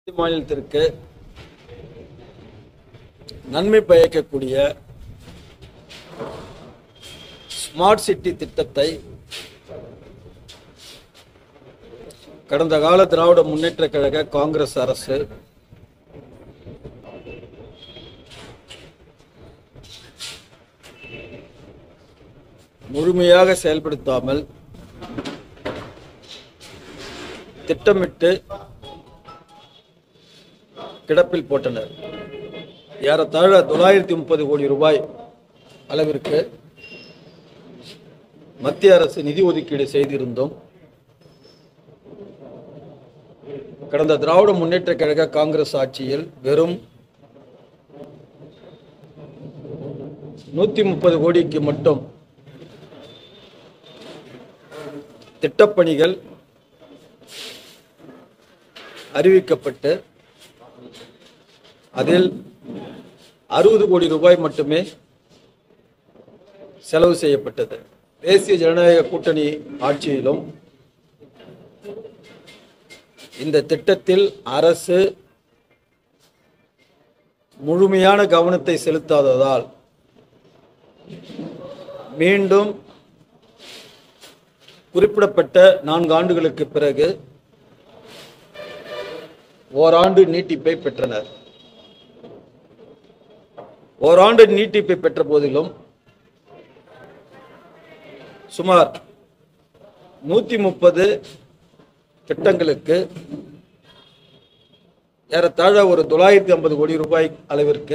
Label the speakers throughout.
Speaker 1: மாநிலத்திற்கு நன்மை பயக்கக்கூடிய smart city திட்டத்தை கடந்த கால திராவிட முன்னேற்ற கழக காங்கிரஸ் அரசு முழுமையாக செயல்படுத்தாமல் திட்டமிட்டு கிடப்பில் போட்டனர் ஏறத்தாழ தொள்ளாயிரத்தி முப்பது கோடி ரூபாய் அளவிற்கு மத்திய அரசு நிதி ஒதுக்கீடு செய்திருந்தோம் கடந்த திராவிட முன்னேற்ற கழக காங்கிரஸ் ஆட்சியில் வெறும் நூத்தி முப்பது கோடிக்கு மட்டும் திட்டப்பணிகள் அறிவிக்கப்பட்டு அதில் அறுபது கோடி ரூபாய் மட்டுமே செலவு செய்யப்பட்டது தேசிய ஜனநாயக கூட்டணி ஆட்சியிலும் இந்த திட்டத்தில் அரசு முழுமையான கவனத்தை செலுத்தாததால் மீண்டும் குறிப்பிடப்பட்ட நான்கு ஆண்டுகளுக்கு பிறகு ஓராண்டு நீட்டிப்பை பெற்றனர் ஓராண்டு நீட்டிப்பை பெற்ற போதிலும் சுமார் நூத்தி முப்பது திட்டங்களுக்கு ஏறத்தாழ ஒரு தொள்ளாயிரத்தி ஐம்பது கோடி ரூபாய் அளவிற்கு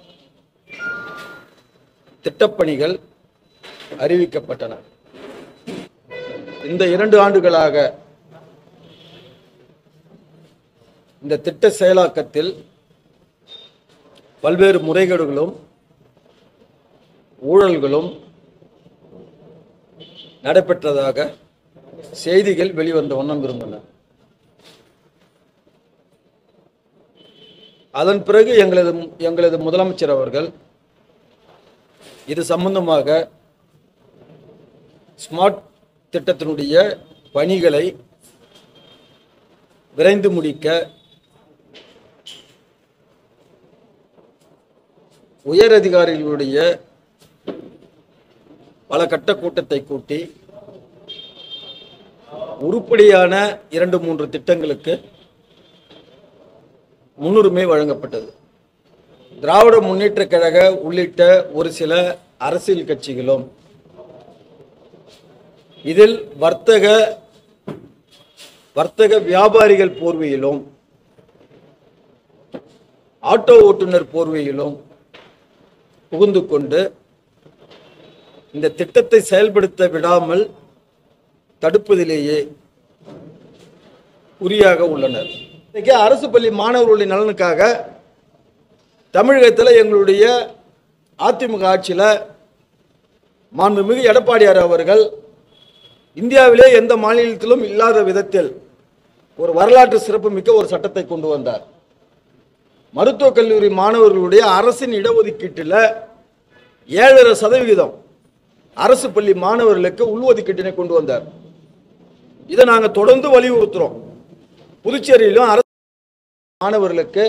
Speaker 1: திட்டப்பணிகள் அறிவிக்கப்பட்டன இந்த இரண்டு ஆண்டுகளாக இந்த திட்ட செயலாக்கத்தில் பல்வேறு முறைகேடுகளும் ஊழல்களும் நடைபெற்றதாக செய்திகள் வெளிவந்த வண்ணம் இருந்தன அதன் பிறகு எங்களது எங்களது முதலமைச்சர் அவர்கள் இது சம்பந்தமாக ஸ்மார்ட் திட்டத்தினுடைய பணிகளை விரைந்து முடிக்க உயர் அதிகாரிகளுடைய பல கட்ட கூட்டத்தை கூட்டி உருப்படியான இரண்டு மூன்று திட்டங்களுக்கு முன்னுரிமை வழங்கப்பட்டது திராவிட முன்னேற்ற கழக உள்ளிட்ட ஒரு சில அரசியல் கட்சிகளும் இதில் வர்த்தக வர்த்தக வியாபாரிகள் போர்வையிலும் ஆட்டோ ஓட்டுநர் போர்வையிலும் புகுந்து கொண்டு இந்த திட்டத்தை செயல்படுத்த விடாமல் தடுப்பதிலேயே குறியாக உள்ளனர் இன்னைக்கு அரசு பள்ளி மாணவர்களுடைய நலனுக்காக தமிழகத்தில் எங்களுடைய அதிமுக ஆட்சியில் மாண்புமிகு எடப்பாடியார் அவர்கள் இந்தியாவிலே எந்த மாநிலத்திலும் இல்லாத விதத்தில் ஒரு வரலாற்று சிறப்புமிக்க ஒரு சட்டத்தை கொண்டு வந்தார் மருத்துவக் கல்லூரி மாணவர்களுடைய அரசின் இடஒதுக்கீட்டில் ஏழரை சதவிகிதம் அரசு பள்ளி மாணவர்களுக்கு உள்ஒதுக்கீட்டினை கொண்டு வந்தார் இதை நாங்கள் தொடர்ந்து வலியுறுத்துறோம் புதுச்சேரியிலும் அரசு மாணவர்களுக்கு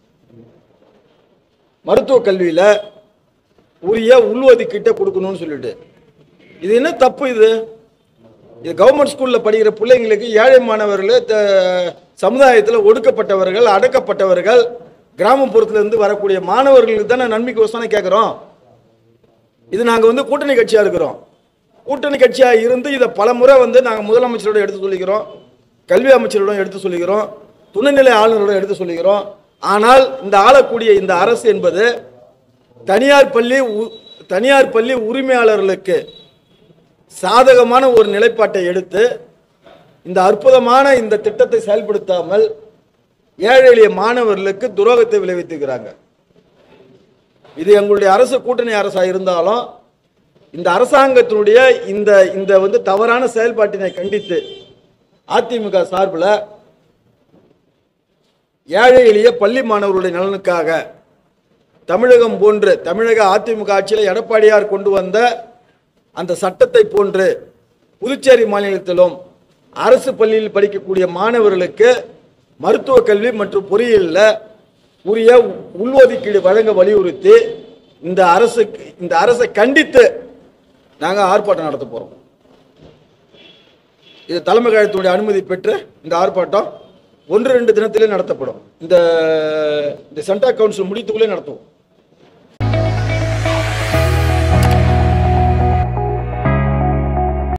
Speaker 1: மருத்துவக் கல்வியில் உரிய உள்ஒதுக்கீட்டை கொடுக்கணும்னு சொல்லிட்டு இது என்ன தப்பு இது இது கவர்மெண்ட் ஸ்கூலில் படிக்கிற பிள்ளைங்களுக்கு ஏழை மாணவர்கள் த- சமுதாயத்தில் ஒடுக்கப்பட்டவர்கள் அடக்கப்பட்டவர்கள் கிராமப்புறத்துல இருந்து வரக்கூடிய மாணவர்களுக்கு தானே நன்மைக்கு வசனம் கேட்குறோம் இது நாங்கள் வந்து கூட்டணி கட்சியாக இருக்கிறோம் கூட்டணி கட்சியாக இருந்து இதை பல முறை வந்து நாங்கள் முதலமைச்சரோட எடுத்து சொல்லிக்கிறோம் கல்வி அமைச்சரிடம் எடுத்து சொல்லிக்கிறோம் துணைநிலை ஆளுநரிடம் எடுத்து சொல்லிக்கிறோம் ஆனால் இந்த ஆளக்கூடிய இந்த அரசு என்பது தனியார் பள்ளி உ- தனியார் பள்ளி உரிமையாளர்களுக்கு சாதகமான ஒரு நிலைப்பாட்டை எடுத்து இந்த அற்புதமான இந்த திட்டத்தை செயல்படுத்தாமல் ஏழை எளிய மாணவர்களுக்கு துரோகத்தை விளைவித்துக்கிறாங்க இது எங்களுடைய அரசு கூட்டணி அரசாக இருந்தாலும் இந்த அரசாங்கத்தினுடைய இந்த இந்த வந்து தவறான செயல்பாட்டினை கண்டித்து அதிமுக சார்பில் ஏழை எளிய பள்ளி மாணவர்களுடைய நலனுக்காக தமிழகம் போன்று தமிழக அதிமுக ஆட்சியில் எடப்பாடியார் கொண்டு வந்த அந்த சட்டத்தை போன்று புதுச்சேரி மாநிலத்திலும் அரசு பள்ளியில் படிக்கக்கூடிய மாணவர்களுக்கு மருத்துவ கல்வி மற்றும் பொறியியலில் உரிய உள்ஒதுக்கீடு வழங்க வலியுறுத்தி இந்த அரசுக்கு இந்த அரசை கண்டித்து நாங்கள் ஆர்ப்பாட்டம் நடத்த போகிறோம் இது தலைமை கழகத்தினுடைய அனுமதி பெற்று இந்த ஆர்ப்பாட்டம் ஒன்று ரெண்டு தினத்திலே நடத்தப்படும் இந்த இந்த சென்டா கவுன்சில் முடித்துக்குள்ளே நடத்துவோம்